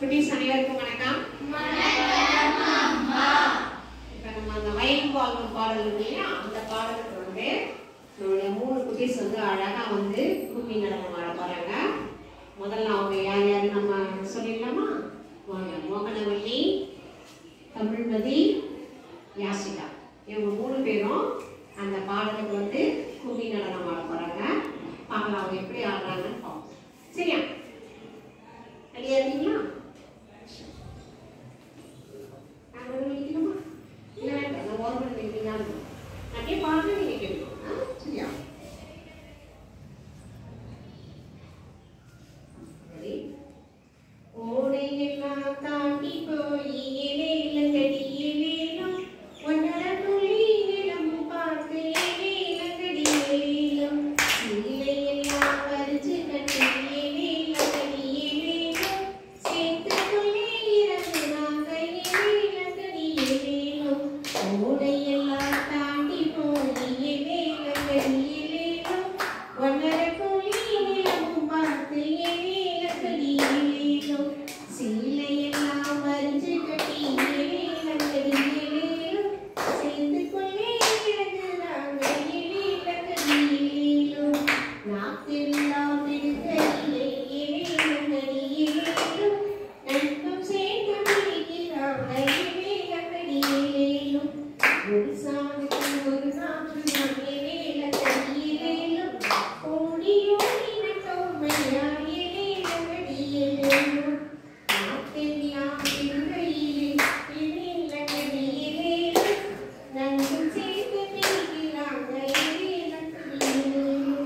குட்டீஸ் அனைவருக்கும் வணக்கம் இப்ப நம்ம அந்த வயல் வாழ்வும் பாடல் இருக்கு இல்லையா அந்த பாடலுக்கு வந்து நம்மளுடைய மூணு குட்டீஸ் வந்து அழகா வந்து கும்மி நடனம் ஆட போறாங்க முதல்ல அவங்க யார் யாரு நம்ம சொல்லிடலாமா வாங்க மோகனவல்லி தமிழ்மதி யாசிகா இவங்க மூணு பேரும் அந்த பாடலுக்கு வந்து கும்மி நடனம் ஆட போறாங்க பார்க்கலாம் அவங்க எப்படி ஆடுறாங்கன்னு பார்ப்போம் சரியா ரெடியா இருக்கீங்களா நான் ஒரு மணி நிக்கணுமா? இல்ல வேண்டாம். நான் ஒரு மணி நிக்கிறீங்களா? நான் அப்படியே பாடுறேன், நீங்க கேட்கணும். ஆ? சரியா? Ready? ஓடையெல்லாம் தாண்டி போய் ஏலேலங்கடி ஏலேலம். ஒன்னர துளி நிலம் பார்த்து ஏலேலங்கடி ஏலேலம். சீலையெல்லாம் பறிச்சு கட்டி ஏலேலங்கடி ஏலேலம். சேத்துக்குள்ளே இறங்குனாங்க ஏலேலங்கடி ஏலேலம். ஓடையெல்லாம் தாண்டி போய் ஏலேலங்கடி ஏலேலம். ஒன்னர துளி நிலம் பார்த்து ஏலேலங்கடி ஏலேலம். சீலையெல்லாம் வரிஞ்சு கட்டி ஏலேலங்கடி ஏலேலம். சேத்துக்குள்ளே இறங்குனாங்க ஏலேலங்கடி ஏலேலம். நாத்தெல்லாம் விடுகையிலே ஏலேலங்கடி ஏலேலம். நட்பும் சேர்ந்து பிடிக்கிறாங்க ஏலேலங்கடி ஏலேலம். ஒரு சாமிக்கு ஒரு நாற்று நான் ஏலேலங்கடி ஏலேலம். ஓடி ஓடி நட்டோமையா ஏலேலங்கடி ஏலேலம். நாத்தெல்லாம் விடுகையிலே ஏலேலங்கடி ஏலேலம். நட்பும் சேர்ந்து பிடிக்கிறாங்க ஏலேலங்கடி ஏலேலம்.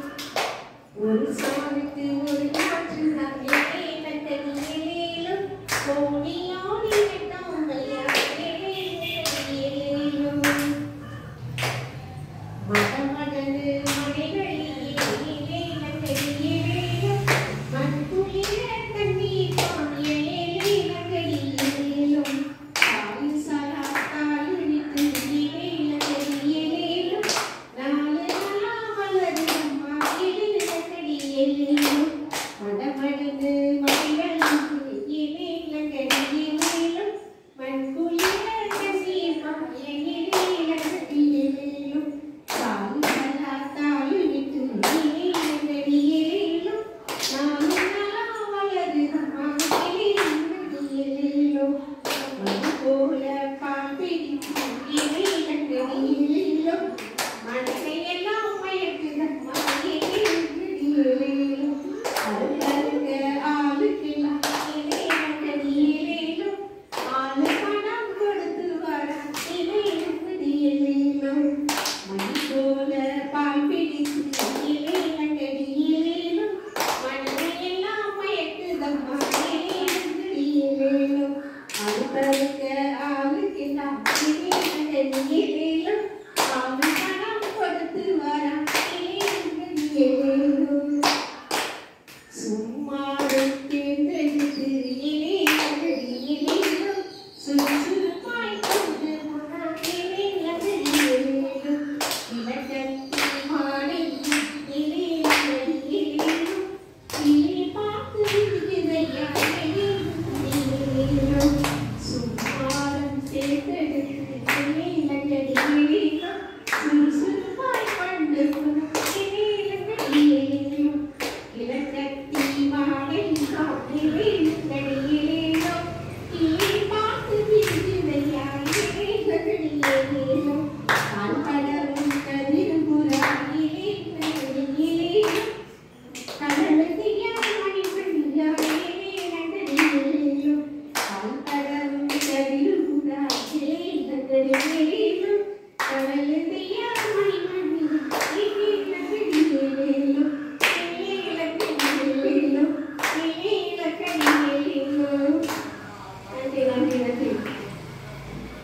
ஒரு சாமிக்கு ஒரு காற்று நகையிலும் கோடி